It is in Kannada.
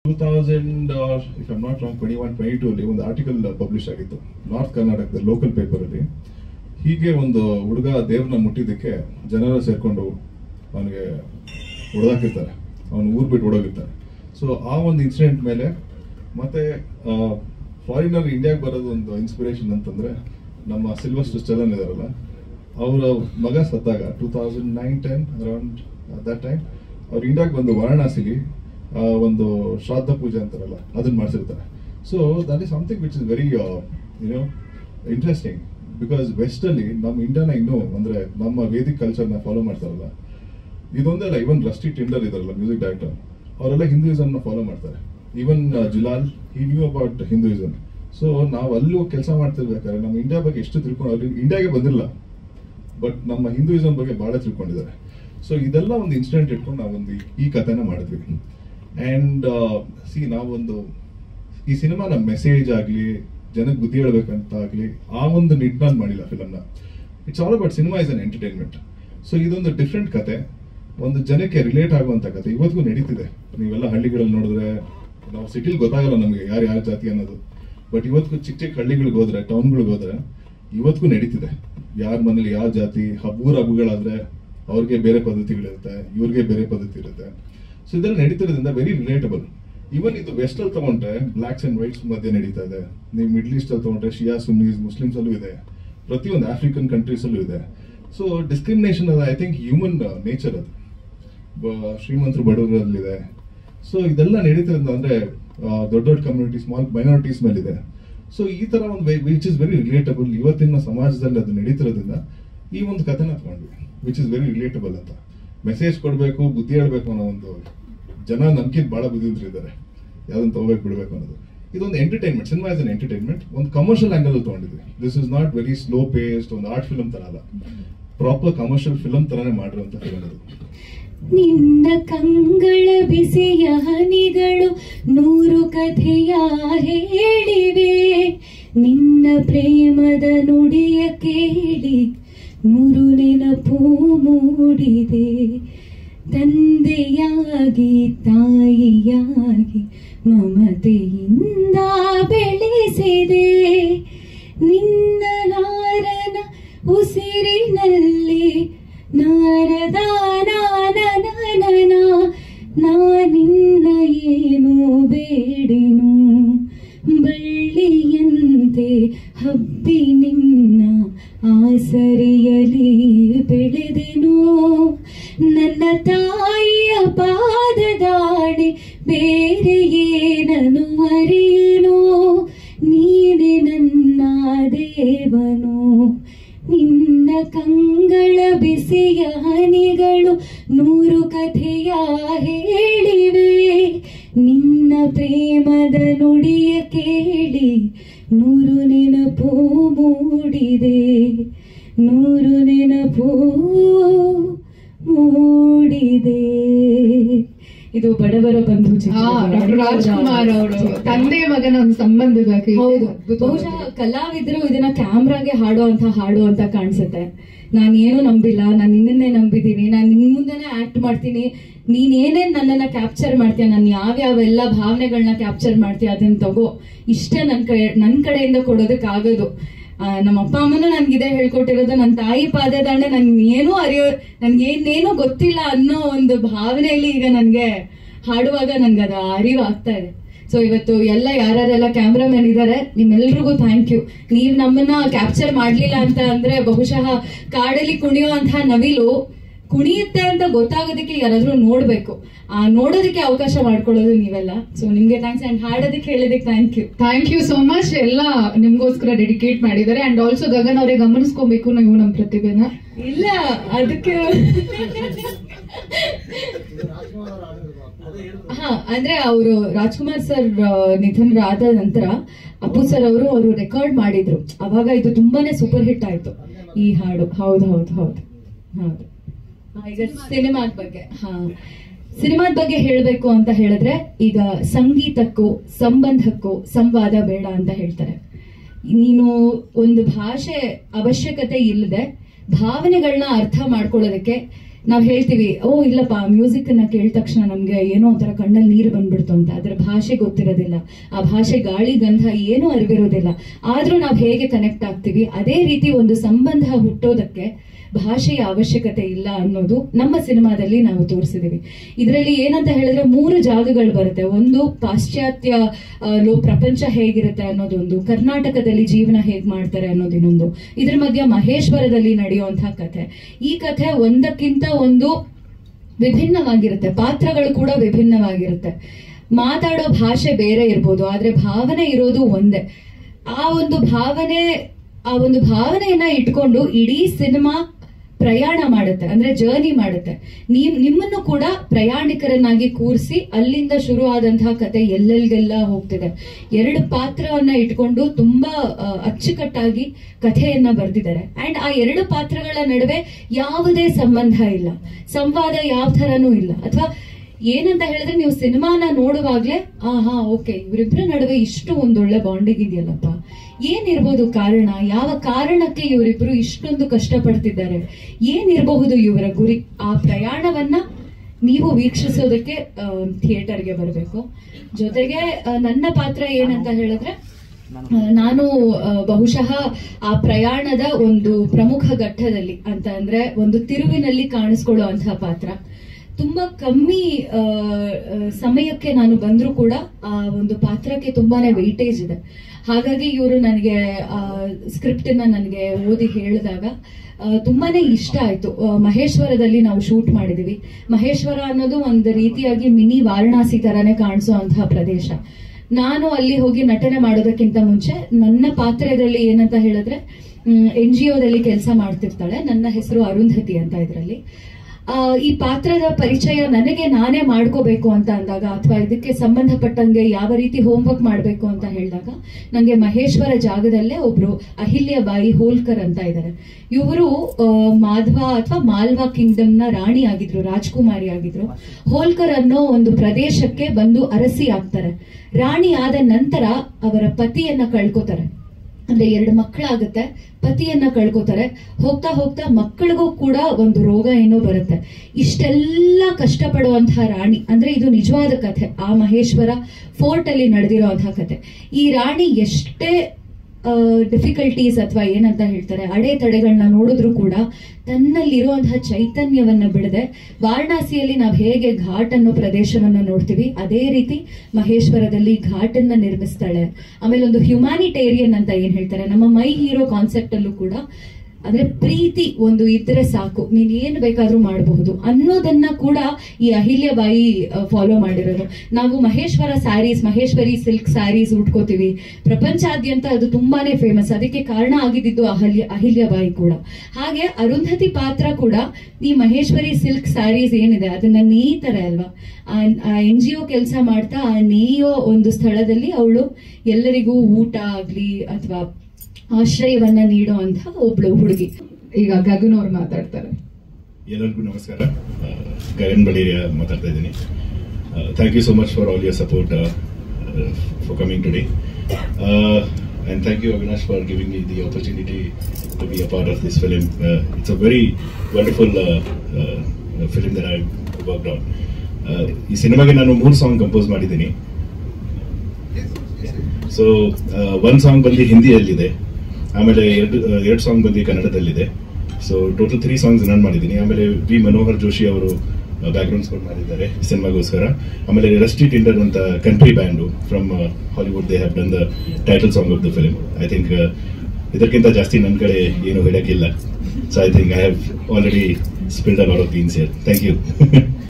Two thousand if I'm not wrong twenty one twenty two ಅಲ್ಲಿ ಒಂದು ಆರ್ಟಿಕಲ್ ಪಬ್ಲಿಷ್ ಆಗಿತ್ತು ನಾರ್ತ್ ಕರ್ನಾಟಕದ ಲೋಕಲ್ ಪೇಪರ್ ಅಲ್ಲಿ ಹೀಗೆ ಒಂದು ಹುಡುಗ ದೇವ್ರನ್ನ ಮುಟ್ಟಿದ್ದಕ್ಕೆ ಜನರ ಸೇರ್ಕೊಂಡು ಅವನಿಗೆ ಹೊಡೆದಾಕಿರ್ತಾರೆ ಅವನು ಊರ್ ಬಿಟ್ಟು ಹೊಡೋಗಿರ್ತಾರೆ ಸೊ ಆ ಒಂದು ಇನ್ಸಿಡೆಂಟ್ ಮೇಲೆ ಮತ್ತೆ ಫಾರಿನರ್ ಇಂಡಿಯಾಗೆ ಬರೋದು ಒಂದು ಇನ್ಸ್ಪಿರೇಷನ್ ಅಂತಂದ್ರೆ ನಮ್ಮ ಸಿಲ್ವಸ್ಟರ್ ಸ್ಟೆಲನ್ ಇದಾರಲ್ಲ ಅವರ ಮಗ ಸತ್ತಾಗ two thousand nine ten around that time ಅವ್ರು ಇಂಡಿಯಾಗೆ ಬಂದು ವಾರಣಾಸಿಲಿ ಆ, ಒಂದು ಶ್ರಾದ್ದ ಪೂಜೆ ಅಂತಾರಲ್ಲ ಅದನ್ನ ಮಾಡಿಸಿರ್ತಾರೆ so that is something which is very you know interesting because west ಅಲ್ಲಿ ನಮ್ಮ ಇಂಡಿಯಾನ ಇನ್ನೂ ಅಂದ್ರೆ ನಮ್ಮ ವೇದಿಕ್ ಕಲ್ಚರ್ನ ಫಾಲೋ ಮಾಡ್ತಾರಲ್ಲ ಇದೊಂದೇ ಅಲ್ಲ ಇವನ್ ರಸ್ಟಿ ಟಿಂಡರ್ ಇದಾರಲ್ಲ ಮ್ಯೂಸಿಕ್ ಡೈರೆಕ್ಟರ್ ಅವರೆಲ್ಲ ಹಿಂದೂಯಿಸಮ್ ನ ಫಾಲೋ ಮಾಡ್ತಾರೆ ಈವನ್ ಜುಲಾಲ್ he knew about Hinduism so ನಾವು ಅಲ್ಲಿ ಹೋಗಿ ಕೆಲಸ ಮಾಡ್ತಿರ್ಬೇಕಾದ್ರೆ ನಮ್ಮ ಇಂಡಿಯಾ ಬಗ್ಗೆ ಎಷ್ಟು ತಿಳ್ಕೊಂಡು ಅವ್ರು ಇಂಡಿಯಾಗೆ ಬಂದಿಲ್ಲ ಬಟ್ ನಮ್ಮ ಹಿಂದೂಯಿಸಮ್ ಬಗ್ಗೆ ಬಹಳ ತಿಳ್ಕೊಂಡಿದ್ದಾರೆ ಸೊ ಇದೆಲ್ಲ ಒಂದು ಇನ್ಸಿಡೆಂಟ್ ಇಟ್ಕೊಂಡು ನಾವೊಂದು ಈ- ಈ ಕಥೆನ ಮಾಡಿದ್ವಿ ಅಂಡ್ ಸಿ ನಾವೊಂದು ಈ ಸಿನಿಮಾನ ಮೆಸೇಜ್ ಆಗ್ಲಿ ಜನಕ್ಕೆ ಬುದ್ಧಿ ಹೇಳ್ಬೇಕಂತ ಆಗ್ಲಿ ಆ ಒಂದು ನಿಟ್ಟಿನಲ್ಲಿ ಮಾಡಿಲ್ಲ ಫಿಲಮ್ನ it's all about cinema is an entertainment so ಇದೊಂದು ಡಿಫ್ರೆಂಟ್ ಕತೆ ಒಂದು ಜನಕ್ಕೆ ರಿಲೇಟ್ ಆಗುವಂತ ಕತೆ ಇವತ್ತಿಗೂ ನಡೀತಿದೆ ನೀವೆಲ್ಲ ಹಳ್ಳಿಗಳಲ್ಲಿ ನೋಡಿದ್ರೆ ನಾವು ಸಿಟಿಲಿ ಗೊತ್ತಾಗಲ್ಲ ನಮಗೆ ಯಾರು ಯಾವ ಜಾತಿ ಅನ್ನೋದು ಬಟ್ ಇವತ್ತಿಗೂ ಚಿಕ್ಕ ಚಿಕ್ಕ ಹಳ್ಳಿಗಳಿಗೆ ಹೋದ್ರೆ ಟೌನ್ಗಳಿಗೆ ಹೋದ್ರೆ ಇವತ್ತಿಗೂ ನಡೀತಿದೆ ಯಾರ ಮನೇಲಿ ಯಾವ ಜಾತಿ ಹಬ್ಬೂರ ಹಬ್ಬಗಳಾದ್ರೆ ಅವ್ರಿಗೆ ಬೇರೆ ಪದ್ಧತಿಗಳಿರುತ್ತೆ ಇವ್ರಿಗೆ ಬೇರೆ ಪದ್ಧತಿ ಇರುತ್ತೆ ಸೊ ಇದೆಲ್ಲ ನಡೀತಿರೋದ್ರಿಂದ ವೆರಿ ರಿಲೇಟಬಲ್ ಇವನ್ ಇದು ವೆಸ್ಟ್ ಅಲ್ಲಿ ತಗೊಂಡ್ರೆ ಬ್ಲಾಕ್ಸ್ ಅಂಡ್ ವೈಟ್ಸ್ ಮಧ್ಯೆ ನಡೀತಾ ಇದೆ ನೀವು ಮಿಡ್ಲ್ ಈಸ್ಟ್ ಅಲ್ಲಿ ತಗೊಂಡ್ರೆ ಶಿಯಾ ಸುನ್ನೀಸ್ ಮುಸ್ಲಿಮ್ಸ್ ಅಲ್ಲೂ ಇದೆ ಪ್ರತಿಯೊಂದು ಆಫ್ರಿಕನ್ ಕಂಟ್ರೀಸ್ ಅಲ್ಲೂ ಇದೆ ಸೊ ಡಿಸ್ಕ್ರಿಮಿನೇಷನ್ ಅದು ಐ ಥಿಂಕ್ ಹ್ಯೂಮನ್ ನೇಚರ್ ಅದು ಬ- ಶ್ರೀಮಂತರು ಬಡವರಲ್ಲಿದೆ ಸೊ ಇದೆಲ್ಲ ನಡೀತಿರೋದ್ರಿಂದ ಅಂದ್ರೆ ಆ, ದೊಡ್ಡ ದೊಡ್ಡ ಕಮ್ಯುನಿಟಿ ಸ್ಮಾಲ್ ಮೈನಾರಿಟೀಸ್ ಮೇಲಿದೆ ಸೊ ಈ ತರ ಒಂದು ವಿಚ್ ಇಸ್ ವೆರಿ ರಿಲೇಟಬಲ್ ಇವತ್ತಿನ ಸಮಾಜದಲ್ಲಿ ಅದು ನಡೀತಿರೋದ್ರಿಂದ ಈ ಒಂದು ಕಥೆನ ತಗೊಂಡ್ವಿ ವಿಚ್ ಇಸ್ ವೆರಿ ರಿಲೇಟಬಲ್ ಅಂತ ಮೆಸೇಜ್ ಕೊಡಬೇಕು ಬುದ್ಧಿ ಹೇಳ್ಬೇಕು ಅನ್ನೋ ಒಂದು ಜನ ನಮ್ಗಿಂತ ಬಹಳ ಬುದ್ಧಿವಂತರಿದ್ದಾರೆ ಯಾವ್ದನ್ನ ತಗೋಬೇಕು ಬಿಡ್ಬೇಕು ಅನ್ನೋದು ಇದೊಂದು entertainment cinema is an entertainment ಒಂದು ಕಮರ್ಷಿಯಲ್ ಆಂಗಲ್ ತಗೊಂಡಿದ್ವಿ this is not very slow paced ಒಂದು ಆರ್ಟ್ ಫಿಲ್ಮ್ ತರ ಅಲ್ಲ ಪ್ರಾಪರ್ ಕಮರ್ಷಿಯಲ್ ಫಿಲ್ಮ್ ತರಾನೇ ಮಾಡಿರುವಂತ ಫಿಲ್ಮ್ ಅದು ನಿನ್ನ ಕಂಗಳ ಬಿಸಿಯ ಹನಿಗಳು ನೂರು ಕಥೆಯ ಹೇಳಿವೆ ನಿನ್ನ ಪ್ರೇಮದ ನುಡಿಯ ಕೇಳಿ ನೂರು ನೆನಪು ಮೂಡಿದೆ ತಂದೆಯಾಗಿ ತಾಯಿಯಾಗಿ ಮಮತೆಯಿಂದ ಬೆಳೆಸಿದೆ ನಿನ್ನ ನಾರನ ಉಸಿರಿನಲ್ಲಿ ನಾರದ ನಾನನ ನಾನಿನ್ನ ಏನು ಬೇಡಿನು ಬಳ್ಳಿಯಂತೆ ಹಬ್ಬಿ ನಿನ್ನ ಆಸರೆಯಲಿ ಬೆಳೆದೆನು ನನ್ನ ತಾಯಿಯ ಪಾದದಾಡಿ ಬೇರೆ ಏನನು ಅರಿಯೇನೋ ನೀನೆ ನನ್ನ ದೇವನು ನಿನ್ನ ಕಂಗಳ ಬಿಸಿಯ ಹನಿಗಳು ನೂರು ಕಥೆಯ ಹೇಳಿವೆ ನಿನ್ನ ಪ್ರೇಮದ ನುಡಿಯ ಕೇಳಿ ನೂರು ನೆನಪು ಮೂಡಿದೆ ನೂರು ನೆನಪು ಮೂಡಿದೆ ಇದು ಬಡವರ ಬಂಧು ಚಿತ್ರ. ಡಾಕ್ಟರ್ ರಾಜ್ಕುಮಾರ್ ಅವರು ತಂದೆ ಮಗನ ಒಂದು ಸಂಬಂಧದ ಹೌದು ಬಹುಶಃ ಕಲಾವಿದರು ಇದನ್ನ ಕ್ಯಾಮ್ರಾಗೆ ಹಾಡೋ ಅಂತ ಹಾಡು ಅಂತ ಕಾಣಿಸುತ್ತೆ ನಾನು ಏನು ನಂಬಿಲ್ಲ ನಾನು ನಿನ್ನನ್ನೇ ನಂಬಿದ್ದೀನಿ ನಾನು ನಿನ್ ಮುಂದೆನೆ ಆಕ್ಟ್ ಮಾಡ್ತೀನಿ ನೀನ್ ಏನೇನ್ ನನ್ನನ್ನ ಕ್ಯಾಪ್ಚರ್ ಮಾಡ್ತೀಯ ನಾನು ಯಾವ್ಯಾವ ಎಲ್ಲ ಭಾವನೆಗಳನ್ನ ಕ್ಯಾಪ್ಚರ್ ಮಾಡ್ತೀಯ ಅದನ್ನ ತಗೋ ಇಷ್ಟೇ ನನ್ ಕೈ ನನ್ ಕಡೆಯಿಂದ ಕೊಡೋದಕ್ಕಾಗೋದು ಆ, ನಮ್ಮ ಅಪ್ಪ ಅಮ್ಮನೂ ನನ್ಗೆ ಇದೇ ಹೇಳ್ಕೊಟ್ಟಿರೋದು ನನ್ನ ತಾಯಿ ಪಾದದಾಂಡೆ ನನ್ ಏನೂ ಅರಿಯೋ ನನ್ಗೆ ಏನೇನೋ ಗೊತ್ತಿಲ್ಲ ಅನ್ನೋ ಒಂದು ಭಾವನೆಯಲ್ಲಿ ಈಗ ನನ್ಗೆ ಹಾಡುವಾಗ ನನ್ಗೆ ಅದು ಅರಿವು ಆಗ್ತಾ ಇದೆ ಸೊ ಇವತ್ತು ಎಲ್ಲ ಯಾರ್ಯಾರೆಲ್ಲ ಕ್ಯಾಮ್ರಾಮನ್ ಇದ್ದಾರೆ ನಿಮ್ಮೆಲ್ರಿಗೂ ಥ್ಯಾಂಕ್ ಯು ನೀವ್ ನಮ್ಮನ್ನ ಕ್ಯಾಪ್ಚರ್ ಮಾಡ್ಲಿಲ್ಲ ಅಂತ ಅಂದ್ರೆ ಬಹುಶಃ ಕಾಡಲ್ಲಿ ಕುಣಿಯುವಂತಹ ನವಿಲು ಕುಣಿಯುತ್ತೆ ಅಂತ ಗೊತ್ತಾಗೋದಕ್ಕೆ ಯಾರಾದ್ರೂ ನೋಡ್ಬೇಕು ಆ ನೋಡೋದಕ್ಕೆ ಅವಕಾಶ ಮಾಡ್ಕೊಳ್ಳೋದು ನೀವೆಲ್ಲ ಸೊ ನಿಮ್ಗೆ ಥ್ಯಾಂಕ್ಸ್ ಅಂಡ್ ಹಾಡೋದಕ್ಕೆ ಹೇಳಿದಕ್ಕೆ thank you thank you so much ಎಲ್ಲ ನಿಮ್ಗೋಸ್ಕರ ಡೆಡಿಕೇಟ್ ಮಾಡಿದ್ದಾರೆ ಅಂಡ್ ಆಲ್ಸೋ ಗಗನ್ ಅವರೇ ಗಮನಿಸ್ಕೋಬೇಕು ನೀವು ನಮ್ಮ ಪ್ರತಿಭೆನ ಇಲ್ಲ ಅದಕ್ಕೆ ಹಾ ಅಂದ್ರೆ ಅವರು ರಾಜ್ಕುಮಾರ್ ಸರ್ ನಿಧನರಾದ ನಂತರ ಅಪ್ಪು ಸರ್ ಅವರು ಅವರು ರೆಕಾರ್ಡ್ ಮಾಡಿದ್ರು ಅವಾಗ ಇದು ತುಂಬಾನೇ ಸೂಪರ್ ಹಿಟ್ ಆಯ್ತು ಈ ಹಾಡು ಹೌದು ಹೌದು ಹೌದು ಹೌದು ಆ, ಈಗ ಸಿನಿಮಾದ ಬಗ್ಗೆ ಹಾ ಸಿನಿಮಾದ ಬಗ್ಗೆ ಹೇಳಬೇಕು ಅಂತ ಹೇಳಿದ್ರೆ ಈಗ ಸಂಗೀತಕ್ಕೂ ಸಂಬಂಧಕ್ಕೂ ಸಂವಾದ ಬೇಡ ಅಂತ ಹೇಳ್ತಾರೆ ನೀನು ಒಂದು ಭಾಷೆ ಅವಶ್ಯಕತೆ ಇಲ್ಲದೆ ಭಾವನೆಗಳನ್ನ ಅರ್ಥ ಮಾಡ್ಕೊಳ್ಳೋದಕ್ಕೆ ನಾವ್ ಹೇಳ್ತೀವಿ ಓ ಇಲ್ಲಪ್ಪ ಮ್ಯೂಸಿಕ್ ಅನ್ನ ಕೇಳಿದ ತಕ್ಷಣ ನಮ್ಗೆ ಏನೋ ಒಂಥರ ಕಣ್ಣಲ್ಲಿ ನೀರು ಬಂದ್ಬಿಡ್ತು ಅಂತ ಅದ್ರ ಭಾಷೆ ಗೊತ್ತಿರೋದಿಲ್ಲ ಆ ಭಾಷೆ ಗಾಳಿ ಗಂಧ ಏನೂ ಅರಿವಿರೋದಿಲ್ಲ ಆದ್ರೂ ನಾವ್ ಹೇಗೆ ಕನೆಕ್ಟ್ ಆಗ್ತೀವಿ ಅದೇ ರೀತಿ ಒಂದು ಸಂಬಂಧ ಹುಟ್ಟೋದಕ್ಕೆ ಭಾಷೆಯ ಅವಶ್ಯಕತೆ ಇಲ್ಲ ಅನ್ನೋದು ನಮ್ಮ ಸಿನಿಮಾದಲ್ಲಿ ನಾವು ತೋರಿಸಿದೀವಿ ಇದರಲ್ಲಿ ಏನಂತ ಹೇಳಿದ್ರೆ ಮೂರು ಜಾಗಗಳು ಬರುತ್ತೆ ಒಂದು ಪಾಶ್ಚಾತ್ಯ ಆ, ಲೋ ಪ್ರಪಂಚ ಹೇಗಿರುತ್ತೆ ಅನ್ನೋದೊಂದು ಕರ್ನಾಟಕದಲ್ಲಿ ಜೀವನ ಹೇಗ್ ಮಾಡ್ತಾರೆ ಅನ್ನೋದು ಇನ್ನೊಂದು ಇದ್ರ ಮಧ್ಯ ಮಹೇಶ್ವರದಲ್ಲಿ ನಡೆಯುವಂತಹ ಕಥೆ ಈ ಕಥೆ ಒಂದಕ್ಕಿಂತ ಒಂದು ವಿಭಿನ್ನವಾಗಿರುತ್ತೆ ಪಾತ್ರಗಳು ಕೂಡ ವಿಭಿನ್ನವಾಗಿರುತ್ತೆ ಮಾತಾಡೋ ಭಾಷೆ ಬೇರೆ ಇರ್ಬೋದು ಆದ್ರೆ ಭಾವನೆ ಇರೋದು ಒಂದೇ ಆ ಒಂದು ಭಾವನೆ ಆ ಒಂದು ಭಾವನೆಯನ್ನ ಇಟ್ಕೊಂಡು ಇಡೀ ಸಿನಿಮಾ ಪ್ರಯಾಣ ಮಾಡುತ್ತೆ ಅಂದ್ರೆ ಜರ್ನಿ ಮಾಡುತ್ತೆ ನೀವ್ ನಿಮ್ಮನ್ನು ಕೂಡ ಪ್ರಯಾಣಿಕರನ್ನಾಗಿ ಕೂರಿಸಿ ಅಲ್ಲಿಂದ ಶುರು ಆದಂತಹ ಕತೆ ಎಲ್ಲೆಲ್ಗೆಲ್ಲ ಹೋಗ್ತಿದೆ ಎರಡು ಪಾತ್ರವನ್ನ ಇಟ್ಕೊಂಡು ತುಂಬಾ ಆ, ಅಚ್ಚುಕಟ್ಟಾಗಿ ಕಥೆಯನ್ನ ಬರೆದಿದ್ದಾರೆ ಅಂಡ್ ಆ ಎರಡು ಪಾತ್ರಗಳ ನಡುವೆ ಯಾವುದೇ ಸಂಬಂಧ ಇಲ್ಲ ಸಂವಾದ ಯಾವ ಥರನೂ ಇಲ್ಲ ಅಥವಾ ಏನಂತ ಹೇಳಿದ್ರೆ ನೀವು ಸಿನಿಮಾನ ನೋಡುವಾಗ್ಲೇ ಆ ಹಾ ಓಕೆ ಇವರಿಬ್ಬರ ನಡುವೆ ಇಷ್ಟು ಒಂದೊಳ್ಳೆ ಬಾಂಡಿಂಗ್ ಇದೆಯಲ್ಲಪ್ಪ ಏನಿರ್ಬೋದು ಕಾರಣ ಯಾವ ಕಾರಣಕ್ಕೆ ಇವರಿಬ್ರು ಇಷ್ಟೊಂದು ಕಷ್ಟಪಡ್ತಿದ್ದಾರೆ ಏನಿರಬಹುದು ಇವರ ಗುರಿ ಆ ಪ್ರಯಾಣವನ್ನ ನೀವು ವೀಕ್ಷಿಸೋದಕ್ಕೆ ಥಿಯೇಟರ್ಗೆ ಬರಬೇಕು ಜೊತೆಗೆ ಆ, ನನ್ನ ಪಾತ್ರ ಏನಂತ ಹೇಳಿದ್ರೆ ಆ, ನಾನು ಆ, ಬಹುಶಃ ಆ ಪ್ರಯಾಣದ ಒಂದು ಪ್ರಮುಖ ಘಟ್ಟದಲ್ಲಿ ಅಂತ ಅಂದ್ರೆ ಒಂದು ತಿರುವಿನಲ್ಲಿ ಕಾಣಿಸ್ಕೊಳ್ಳುವಂತಹ ಪಾತ್ರ ತುಂಬಾ ಕಮ್ಮಿ ಆ, ಆ, ಸಮಯಕ್ಕೆ ನಾನು ಬಂದ್ರೂ ಕೂಡ ಆ ಒಂದು ಪಾತ್ರಕ್ಕೆ ತುಂಬಾನೇ ವೆಯ್ಟೇಜ್ ಇದೆ ಹಾಗಾಗಿ ಇವರು ನನಗೆ ಸ್ಕ್ರಿಪ್ಟ್ ನ ನನಗೆ ಓದಿ ಹೇಳಿದಾಗ ಆ, ತುಂಬಾನೇ ಇಷ್ಟ ಆಯ್ತು ಆ, ಮಹೇಶ್ವರದಲ್ಲಿ ನಾವು ಶೂಟ್ ಮಾಡಿದೀವಿ ಮಹೇಶ್ವರ ಅನ್ನೋದು ಒಂದು ರೀತಿಯಾಗಿ ಮಿನಿ ವಾರಣಾಸಿ ತರಾನೇ ಕಾಣಿಸುವಂತಹ ಪ್ರದೇಶ ನಾನು ಅಲ್ಲಿ ಹೋಗಿ ನಟನೆ ಮಾಡೋದಕ್ಕಿಂತ ಮುಂಚೆ ನನ್ನ ಪಾತ್ರದಲ್ಲಿ ಏನಂತ ಹೇಳಿದ್ರೆ ಎನ್ ಜಿ ಒದಲ್ಲಿ ಕೆಲಸ ಮಾಡ್ತಿರ್ತಾಳೆ ನನ್ನ ಹೆಸರು ಅರುಂಧತಿ ಅಂತ ಇದರಲ್ಲಿ ಆ, ಈ ಪಾತ್ರದ ಪರಿಚಯ ನನಗೆ ನಾನೇ ಮಾಡ್ಕೋಬೇಕು ಅಂತ ಅಂದಾಗ ಅಥವಾ ಇದಕ್ಕೆ ಸಂಬಂಧಪಟ್ಟಂಗೆ ಯಾವ ರೀತಿ ಹೋಮ್ವರ್ಕ್ ಮಾಡಬೇಕು ಅಂತ ಹೇಳಿದಾಗ ನಂಗೆ ಮಹೇಶ್ವರ ಜಾಗದಲ್ಲೇ ಒಬ್ರು ಅಹಿಲ್ಯ ಬಾಯಿ ಹೋಲ್ಕರ್ ಅಂತ ಇದ್ದಾರೆ ಇವರು ಮಾಧ್ವ ಅಥವಾ ಮಾಲ್ವಾ ಕಿಂಗ್ಡಮ್ ನ ರಾಣಿ ಆಗಿದ್ರು ರಾಜ್ಕುಮಾರಿ ಆಗಿದ್ರು ಹೋಲ್ಕರ್ ಅನ್ನೋ ಒಂದು ಪ್ರದೇಶಕ್ಕೆ ಬಂದು ಅರಸಿ ಆಗ್ತಾರೆ ರಾಣಿ ಆದ ನಂತರ ಅವರ ಪತಿಯನ್ನ ಕಳ್ಕೊತಾರೆ ಅಂದ್ರೆ ಎರಡು ಮಕ್ಕಳಾಗುತ್ತೆ ಪತಿಯನ್ನ ಕಳ್ಕೊತಾರೆ ಹೋಗ್ತಾ ಹೋಗ್ತಾ ಮಕ್ಕಳಿಗೂ ಕೂಡ ಒಂದು ರೋಗ ಏನೋ ಬರುತ್ತೆ ಇಷ್ಟೆಲ್ಲ ಕಷ್ಟಪಡುವಂತಹ ರಾಣಿ ಅಂದ್ರೆ ಇದು ನಿಜವಾದ ಕಥೆ ಆ ಮಹೇಶ್ವರ ಫೋರ್ಟ್ ಅಲ್ಲಿ ನಡೆದಿರುವಂತಹ ಕಥೆ ಈ ರಾಣಿ ಎಷ್ಟೇ ಡಿಫಿಕಲ್ಟೀಸ್ ಅಥವಾ ಏನಂತ ಹೇಳ್ತಾರೆ ಅಡೆತಡೆಗಳನ್ನ ನೋಡಿದ್ರು ಕೂಡ ತನ್ನಲ್ಲಿರುವಂತಹ ಚೈತನ್ಯವನ್ನ ಬಿಡದೆ ವಾರಣಾಸಿಯಲ್ಲಿ ನಾವು ಹೇಗೆ ಘಾಟ್ ಅನ್ನೋ ಪ್ರದೇಶವನ್ನ ನೋಡ್ತೀವಿ ಅದೇ ರೀತಿ ಮಹೇಶ್ವರದಲ್ಲಿ ಘಾಟನ್ನ ನಿರ್ಮಿಸ್ತಾಳೆ ಆಮೇಲೆ ಒಂದು ಹ್ಯುಮ್ಯಾನಿಟೇರಿಯನ್ ಅಂತ ಏನ್ ಹೇಳ್ತಾರೆ ನಮ್ಮ ಮೈ ಹೀರೋ ಕಾನ್ಸೆಪ್ಟ್ ಅಲ್ಲೂ ಕೂಡ ಅಂದ್ರೆ ಪ್ರೀತಿ ಒಂದು ಇದ್ರೆ ಸಾಕು ನೀನ್ ಏನ್ ಬೇಕಾದ್ರೂ ಮಾಡಬಹುದು ಅನ್ನೋದನ್ನ ಕೂಡ ಈ ಅಹಿಲ್ಯಬಾಯಿ ಫಾಲೋ ಮಾಡಿರೋದು ನಾವು Maheshwar sarees Maheshwari silk sarees ಉಟ್ಕೋತೀವಿ ಪ್ರಪಂಚಾದ್ಯಂತ ಅದು ತುಂಬಾನೇ ಫೇಮಸ್ ಅದಕ್ಕೆ ಕಾರಣ ಆಗಿದ್ದು ಅಹಲ್ಯ ಅಹಿಲ್ಯಬಾಯಿ ಕೂಡ ಹಾಗೆ ಅರುಂಧತಿ ಪಾತ್ರ ಕೂಡ ಈ ಮಹೇಶ್ವರಿ ಸಿಲ್ಕ್ ಸ್ಯಾರೀಸ್ ಏನಿದೆ ಅದನ್ನ ನೇಯ್ತಾರೆ ಅಲ್ವಾ ಆ ಎನ್ ಜಿ ಒ ಕೆಲಸ ಮಾಡ್ತಾ ಆ ನೇಯೋ ಒಂದು ಸ್ಥಳದಲ್ಲಿ ಅವಳು ಎಲ್ಲರಿಗೂ ಊಟ ಆಗ್ಲಿ ಅಥವಾ ಆಶ್ರಯವನ್ನ ನೀಡುವಂತ ಒಬ್ಳು ಹುಡುಗಿ ಈಗ ಗಗನ್ ಅವ್ರು ಮಾತಾಡ್ತಾರೆ ಎಲ್ಲರಿಗೂ ನಮಸ್ಕಾರ ಆ, ಗಗನ್ ಬಡೇರಿಯ ಮಾತಾಡ್ತಾ ಇದ್ದೀನಿ thank you so much for all your support for coming today and thank you Avinash for giving me the opportunity to be a part of this film it's a very wonderful film there I work on ಈ ಸಿನಿಮಾಗೆ ನಾನು ಮೂರು ಸಾಂಗ್ ಕಂಪೋಸ್ ಮಾಡಿದ್ದೀನಿ ಸೊ ಒನ್ ಸಾಂಗ್ ಬಂದು ಹಿಂದಿಯಲ್ಲಿದೆ ಆಮೇಲೆ ಎರಡು ಎರಡು ಸಾಂಗ್ ಬಂದು ಕನ್ನಡದಲ್ಲಿದೆ ಸೊ ಟೋಟಲ್ ತ್ರೀ ಸಾಂಗ್ಸ್ ನಾನು ಮಾಡಿದ್ದೀನಿ ಆಮೇಲೆ ವಿ ಮನೋಹರ್ ಜೋಶಿ ಅವರು ಬ್ಯಾಕ್ಗ್ರೌಂಡ್ ಸ್ಕೋರ್ ಮಾಡಿದ್ದಾರೆ ಸಿನಿಮಾಗೋಸ್ಕರ ಆಮೇಲೆ ರಸ್ಟಿ ಟಿಂಡರ್ ಅಂತ country band from Hollywood they have done the title song of the film I think ಇದಕ್ಕಿಂತ ಜಾಸ್ತಿ ನನ್ನ ಕಡೆ ಏನು ಹೇಳಕ್ಕಿಲ್ಲ so I think I have already spilled a lot of beans here thank you